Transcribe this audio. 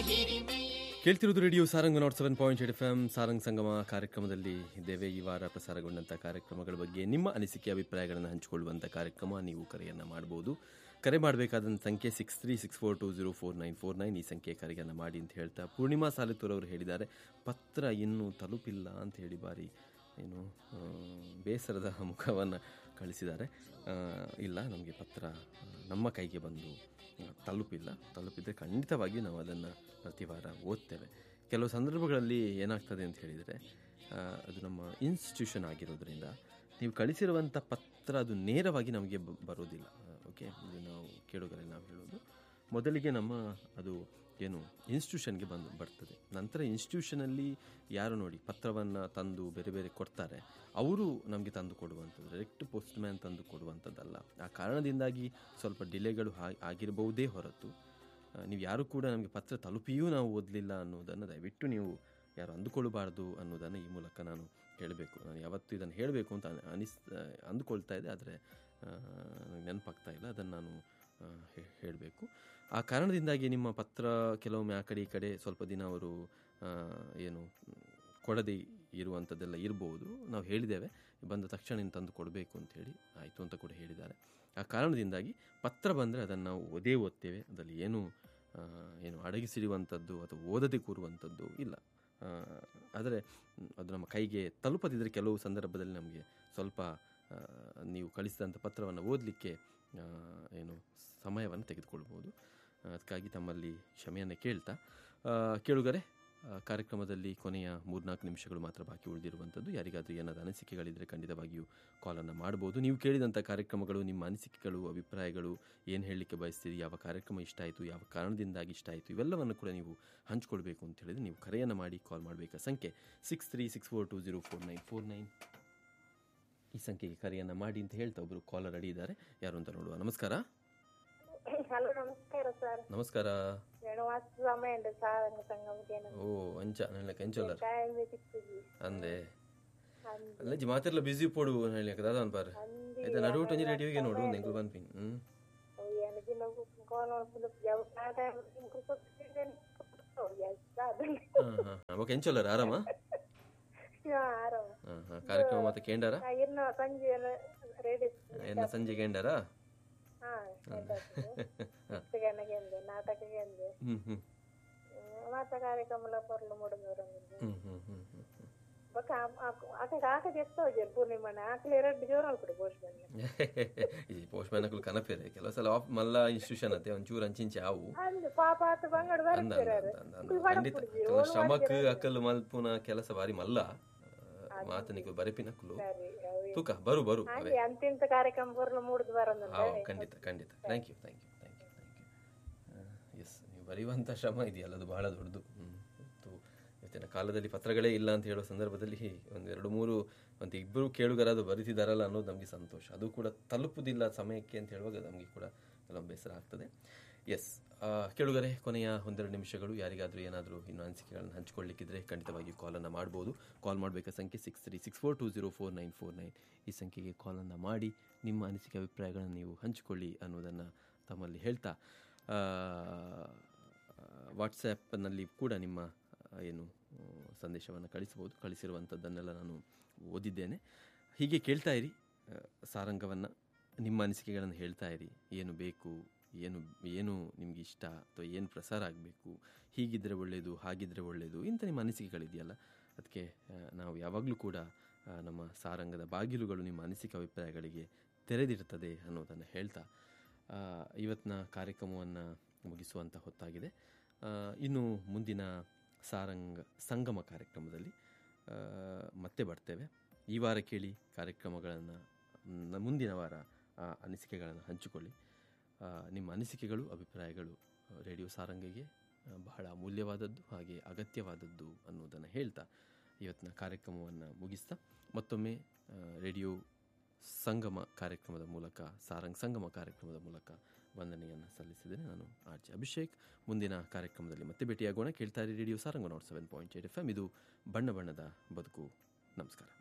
ಕೇಳ್ತಿರೋದು radio Sarang nought seven point eight F M Sarang Sangama ಕಾರ್ಯಕ್ರಮದಲ್ಲಿ ಇದ್ದೇವೆ ಈ ವಾರ ಪ್ರಸಾರಗೊಂಡಂಥ ಕಾರ್ಯಕ್ರಮಗಳ ಬಗ್ಗೆ ನಿಮ್ಮ ಅನಿಸಿಕೆ ಅಭಿಪ್ರಾಯಗಳನ್ನು ಹಂಚಿಕೊಳ್ಳುವಂಥ ಕಾರ್ಯಕ್ರಮ ನೀವು ಕರೆಯನ್ನು ಮಾಡಬಹುದು ಕರೆ ಮಾಡಬೇಕಾದಂಥ ಸಂಖ್ಯೆ six three six four two zero four nine four nine ಈ ಸಂಖ್ಯೆ ಕರೆಯನ್ನು ಮಾಡಿ ಅಂತ ಹೇಳ್ತಾ ಪೂರ್ಣಿಮಾ ಸಾಲಿತೂರ್ ಅವರು ಹೇಳಿದ್ದಾರೆ ಪತ್ರ ಇನ್ನೂ ತಲುಪಿಲ್ಲ ಅಂತ ಹೇಳಿ ಬಾರಿ ಏನು ಆ, ಬೇಸರದ ಮುಖವನ್ನು ಕಳಿಸಿದ್ದಾರೆ ಆ, ಇಲ್ಲ ನಮಗೆ ಪತ್ರ ಆ, ನಮ್ಮ ಕೈಗೆ ಬಂದು ಆ, ತಲುಪಿಲ್ಲ ತಲುಪಿದರೆ ಖಂಡಿತವಾಗಿಯೂ ನಾವು ಅದನ್ನು ಪ್ರತಿ ವಾರ ಓದ್ತೇವೆ ಕೆಲವು ಸಂದರ್ಭಗಳಲ್ಲಿ ಏನಾಗ್ತದೆ ಅಂತ ಹೇಳಿದರೆ ಆ, ಅದು ನಮ್ಮ ಇನ್ಸ್ಟಿಟ್ಯೂಷನ್ ಆಗಿರೋದ್ರಿಂದ ನೀವು ಕಳಿಸಿರುವಂಥ ಪತ್ರ ಅದು ನೇರವಾಗಿ ನಮಗೆ ಬ- ಬರೋದಿಲ್ಲ ಓಕೆ ಇದು ನಾವು ಕೇಳುಗರಲ್ಲಿ ನಾವು ಹೇಳೋದು ಮೊದಲಿಗೆ ನಮ್ಮ ಅದು ಏನು ಇನ್ಸ್ಟಿಟ್ಯೂಷನ್ಗೆ ಬಂದು ಬರ್ತದೆ ನಂತರ ಇನ್ಸ್ಟಿಟ್ಯೂಷನಲ್ಲಿ ಯಾರು ನೋಡಿ ಪತ್ರವನ್ನು ತಂದು ಬೇರೆ ಬೇರೆ ಕೊಡ್ತಾರೆ ಅವರು ನಮಗೆ ತಂದು ಕೊಡುವಂಥದ್ದು ಡೈರೆಕ್ಟ್ ಪೋಸ್ಟ್ ಮ್ಯಾನ್ ತಂದು ಕೊಡುವಂಥದ್ದಲ್ಲ ಆ ಕಾರಣದಿಂದಾಗಿ ಸ್ವಲ್ಪ ಡಿಲೇಗಳು ಆ- ಆಗಿರಬಹುದೇ ಹೊರತು ಆ, ನೀವು ಯಾರು ಕೂಡ ನಮಗೆ ಪತ್ರ ತಲುಪಿಯೂ ನಾವು ಓದಲಿಲ್ಲ ಅನ್ನೋದನ್ನು ದಯವಿಟ್ಟು ನೀವು ಯಾರು ಅಂದುಕೊಳ್ಳಬಾರ್ದು ಅನ್ನೋದನ್ನು ಈ ಮೂಲಕ ನಾನು ಹೇಳಬೇಕು ನಾನು ಯಾವತ್ತೂ ಇದನ್ನು ಹೇಳಬೇಕು ಅಂತ ಅನಿ- ಅನಿಸ್ ಅಂದುಕೊಳ್ತಾ ಇದೆ ಆದರೆ ನನಗೆ ನೆನಪಾಗ್ತಾ ಇಲ್ಲ ಅದನ್ನು ನಾನು ಹೇಳಬೇಕು ಆ ಕಾರಣದಿಂದಾಗಿ ನಿಮ್ಮ ಪತ್ರ ಕೆಲವೊಮ್ಮೆ ಆ ಕಡೆ ಈ ಕಡೆ ಸ್ವಲ್ಪ ದಿನ ಅವರು ಆ, ಏನು ಕೊಡದೆ ಇರುವಂಥದ್ದೆಲ್ಲ ಇರ್ಬೋದು ನಾವು ಹೇಳಿದ್ದೇವೆ ಬಂದ ತಕ್ಷಣ ನೀನು ತಂದು ಕೊಡಬೇಕು ಅಂತ ಹೇಳಿ ಆಯಿತು ಅಂತ ಕೂಡ ಹೇಳಿದ್ದಾರೆ ಆ ಕಾರಣದಿಂದಾಗಿ ಪತ್ರ ಬಂದರೆ ಅದನ್ನು ನಾವು ಓದೇ ಓದ್ತೇವೆ ಅದರಲ್ಲಿ ಏನು ಆ, ಏನು ಅಡಗಿಸಿಡುವಂಥದ್ದು ಅಥವಾ ಓದದೆ ಕೂರುವಂಥದ್ದು ಇಲ್ಲ ಆ, ಆದರೆ ಮ್, ಅದು ನಮ್ಮ ಕೈಗೆ ತಲುಪದಿದ್ದರೆ ಕೆಲವು ಸಂದರ್ಭದಲ್ಲಿ ನಮಗೆ ಸ್ವಲ್ಪ ಆ, ನೀವು ಕಳಿಸಿದಂಥ ಪತ್ರವನ್ನು ಓದಲಿಕ್ಕೆ ಏನು ಸಮಯವನ್ನು ತೆಗೆದುಕೊಳ್ಬೋದು ಅದಕ್ಕಾಗಿ ತಮ್ಮಲ್ಲಿ ಕ್ಷಮೆಯನ್ನು ಕೇಳ್ತಾ ಆ, ಕೇಳುಗರೆ ಆ, ಕಾರ್ಯಕ್ರಮದಲ್ಲಿ ಕೊನೆಯ ಮೂರ್ನಾಲ್ಕು ನಿಮಿಷಗಳು ಮಾತ್ರ ಬಾಕಿ ಉಳಿದಿರುವಂಥದ್ದು ಯಾರಿಗಾದರೂ ಏನಾದರೂ ಅನಿಸಿಕೆಗಳಿದ್ದರೆ ಖಂಡಿತವಾಗಿಯೂ ಕಾಲನ್ನು ಮಾಡ್ಬೋದು ನೀವು ಕೇಳಿದಂಥ ಕಾರ್ಯಕ್ರಮಗಳು ನಿಮ್ಮ ಅನಿಸಿಕೆಗಳು ಅಭಿಪ್ರಾಯಗಳು ಏನು ಹೇಳಲಿಕ್ಕೆ ಬಯಸ್ತೀರಿ ಯಾವ ಕಾರ್ಯಕ್ರಮ ಇಷ್ಟ ಆಯಿತು ಯಾವ ಕಾರಣದಿಂದಾಗಿ ಇಷ್ಟ ಆಯಿತು ಇವೆಲ್ಲವನ್ನು ಕೂಡ ನೀವು ಹಂಚ್ಕೊಳ್ಬೇಕು ಅಂತ ಹೇಳಿದರೆ ನೀವು ಕರೆಯನ್ನು ಮಾಡಿ ಕಾಲ್ ಮಾಡಬೇಕಾ ಸಂಖ್ಯೆ six three six four two zero four nine four nine ಈ ಸಂಖ್ಯೆಗೆ ಕರೆಯನ್ನು ಮಾಡಿ ಅಂತ ಹೇಳ್ತಾ ಒಬ್ಬರು ಕಾಲರ್ ರೆಡಿ ಇದ್ದಾರೆ ಯಾರು ಅಂತ ನೋಡುವ ನಮಸ್ಕಾರ ಹಲೋ ನಮಸ್ಕಾರ ಸರ್ ನಮಸ್ಕಾರ నేను మస్తు సమయం అండి సార్ సంగమకేను ಓ ಅಂಚ ನನ್ನ ಕೆಂಚೋಲರ್ టైం వెతికుతుంది ಅಂದೆ ಅಲ್ಲ ಜಿ ಮಾತೆಲ್ಲ ಬಿಸಿ ಪೋಡು ಹೇಳಿ ದಾದನ್ ಪಾರ್ ಆಯ್ತಾ ನಡು ಟೊಂಜಿ ರೇಡಿಯೋಗೆ ನೋಡು ನೆಂಕು ಬಂದ್ಪಿನ್ ಹ್ಮ್ எனக்கு నాకు కోలం జవ ఆ టైం ఇంకొక ಹಾ ಹಾ ಅವ ಕೆಂಚೋಲರ್ ಆರಾಮ ಆರಾಮ ಹಾ ಹಾ ಕಾರ್ಯಕ್ರಮ ಮತ್ತೆ ಕೇಂಡಾರ ಇನ್ನು ಸಂಜೆ ರೆಡಿ ಎನ್ನ ಸಂಜೆ ಕೇಂಡಾರ ಹಾ గంటకి ఉంది నాటకకి ఉంది ಹ್ಮ್ ಹ್ಮ್ మాత కార్యక్రమంలో పొరలు మూడు మూడు ఉంది ಹ್ಮ್ ಹ್ಮ್ ಹ್ಮ್ ಹ್ಮ್ ಹ್ಮ್ ఒక అక్కడ ఆక చేస్తావు చెప్పు పూర్ణిమని ఆకలి ಎರಡು ಜೋರ ఇప్పుడు పోషణ ಈ ಪೋಸ್ಟ್ ಮ್ಯಾನ್ ಕನಪೇರೆ ಕೆಲವು ಸಲ ಆಫ್ ಮಲ್ಲ ಇನ್ಸ್ಟಿಟ್ಯೂಷನ್ ಅತ್ತೆ ಒಂಚೂರು ಅಂಚಿಂಚೆ ಆವು ಅಂದು ಪಾಪ ಆತ ಬಂಗಡ ಅಂದ ಬರ್ತಿರಾರು ಅಂದ, ಅಂದ, ಅಂದ. ಖಂಡಿತ ಕೆಲ ಶ್ರಮಕ್ ಅಕ್ಕಲು ಮಲ್ಪುನ ಕೆಲಸ ಬಾರಿ ಮಲ್ಲ ಮಾತನಿಗೆ ಬರೆಪಿನಕ್ಕಲು ತೂಕ ಬರು ಬರು ಅವೇ ಹಾಗೆ ಅಂತಿಂತ ಕಾರ್ಯಕ್ರಮ ಬರಲು ಮೂಡ್ದು ಬರೋದು ಹಾ ಖಂಡಿತ ಖಂಡಿತ thank you thank you thank you thank you yes ನೀವು ಬರೆಯುವಂಥ ಶ್ರಮ ಇದೆಯಲ್ಲ ಅದು ಬಹಳ ದೊಡ್ಡದು ಹ್ಮ್. ಮತ್ತು ಇವತ್ತಿನ ಕಾಲದಲ್ಲಿ ಪತ್ರಗಳೇ ಇಲ್ಲ ಅಂತ ಹೇಳೋ ಸಂದರ್ಭದಲ್ಲಿ ಒಂದು ಎರಡು ಮೂರು ಒಂದು ಇಬ್ಬರು ಕೇಳುಗರಾದು ಬರೀತಿದ್ದಾರಲ್ಲ ಅನ್ನೋದು ನಮಗೆ ಸಂತೋಷ ಅದು ಕೂಡ ತಲುಪುವುದಿಲ್ಲ ಸಮಯಕ್ಕೆ ಅಂತ ಹೇಳುವಾಗ ನಮಗೆ ಕೂಡ ಕೆಲವು ಬೇಸರ ಆಗ್ತದೆ ಎಸ್ ಕೇಳುಗರೆ ಕೊನೆಯ ಒಂದೆರಡು ನಿಮಿಷಗಳು ಯಾರಿಗಾದರೂ ಏನಾದರೂ ಇನ್ನು ಅನಿಸಿಕೆಗಳನ್ನು ಹಂಚಿಕೊಳ್ಳಿಕ್ಕಿದ್ರೆ ಖಂಡಿತವಾಗಿ ಕಾಲನ್ನು ಮಾಡ್ಬೋದು ಕಾಲ್ ಮಾಡಬೇಕಾದ ಸಂಖ್ಯೆ six three six four two zero four nine four nine ಈ ಸಂಖ್ಯೆಗೆ ಕಾಲನ್ನು ಮಾಡಿ ನಿಮ್ಮ ಅನಿಸಿಕೆ ಅಭಿಪ್ರಾಯಗಳನ್ನು ನೀವು ಹಂಚಿಕೊಳ್ಳಿ ಅನ್ನೋದನ್ನು ತಮ್ಮಲ್ಲಿ ಹೇಳ್ತಾ ವಾಟ್ಸ್ಯಾಪ್ನಲ್ಲಿ ಕೂಡ ನಿಮ್ಮ ಆ, ಏನು ಸಂದೇಶವನ್ನು ಕಳಿಸ್ಬೋದು ಕಳಿಸಿರುವಂಥದ್ದನ್ನೆಲ್ಲ ನಾನು ಓದಿದ್ದೇನೆ ಹೀಗೆ ಕೇಳ್ತಾ ಇರಿ ಸಾರಂಗವನ್ನು ನಿಮ್ಮ ಅನಿಸಿಕೆಗಳನ್ನು ಹೇಳ್ತಾ ಇರಿ ಏನು ಬೇಕು ಏನು ಏನು ನಿಮಗೆ ಇಷ್ಟ ಅಥವಾ ಏನು ಪ್ರಸಾರ ಆಗಬೇಕು ಹೀಗಿದ್ದರೆ ಒಳ್ಳೆಯದು ಹಾಗಿದ್ದರೆ ಒಳ್ಳೆಯದು ಇಂಥ ನಿಮ್ಮ ಅನಿಸಿಕೆಗಳಿದೆಯಲ್ಲ ಅದಕ್ಕೆ ಆ, ನಾವು ಯಾವಾಗಲೂ ಕೂಡ ಆ, ನಮ್ಮ ಸಾರಂಗದ ಬಾಗಿಲುಗಳು ನಿಮ್ಮ ಅನಿಸಿಕೆ ಅಭಿಪ್ರಾಯಗಳಿಗೆ ತೆರೆದಿರ್ತದೆ ಅನ್ನೋದನ್ನು ಹೇಳ್ತಾ ಆ, ಇವತ್ತಿನ ಕಾರ್ಯಕ್ರಮವನ್ನು ಮುಗಿಸುವಂಥ ಹೊತ್ತಾಗಿದೆ ಆ, ಇನ್ನು ಮುಂದಿನ ಸಾರಂಗ ಸಂಗಮ ಕಾರ್ಯಕ್ರಮದಲ್ಲಿ ಆ, ಮತ್ತೆ ಬರ್ತೇವೆ ಈ ವಾರ ಕೇಳಿ ಕಾರ್ಯಕ್ರಮಗಳನ್ನು ನ- ಮುಂದಿನ ವಾರ ಆ ಅನಿಸಿಕೆಗಳನ್ನು ಹಂಚಿಕೊಳ್ಳಿ ಆ, ನಿಮ್ಮ ಅನಿಸಿಕೆಗಳು ಅಭಿಪ್ರಾಯಗಳು ಆ, ರೇಡಿಯೋ ಸಾರಂಗಿಗೆ ಆ, ಬಹಳ ಅಮೂಲ್ಯವಾದದ್ದು ಹಾಗೆ ಅಗತ್ಯವಾದದ್ದು ಅನ್ನೋದನ್ನು ಹೇಳ್ತಾ ಇವತ್ತಿನ ಕಾರ್ಯಕ್ರಮವನ್ನು ಮುಗಿಸ್ತಾ ಮತ್ತೊಮ್ಮೆ ಆ, ರೇಡಿಯೋ ಸಂಗಮ ಕಾರ್ಯಕ್ರಮದ ಮೂಲಕ ಸಾರಂಗ್ ಸಂಗಮ ಕಾರ್ಯಕ್ರಮದ ಮೂಲಕ ವಂದನೆಯನ್ನು ಸಲ್ಲಿಸಿದ್ದೇನೆ ನಾನು ಆರ್ ಜೆ ಅಭಿಷೇಕ್ ಮುಂದಿನ ಕಾರ್ಯಕ್ರಮದಲ್ಲಿ ಮತ್ತೆ ಭೇಟಿಯಾಗೋಣ ಕೇಳ್ತಾ ಇರಿ radio Saranga nought seven point eight F M ಇದು ಬಣ್ಣ ಬಣ್ಣದ ಬದುಕು ನಮಸ್ಕಾರ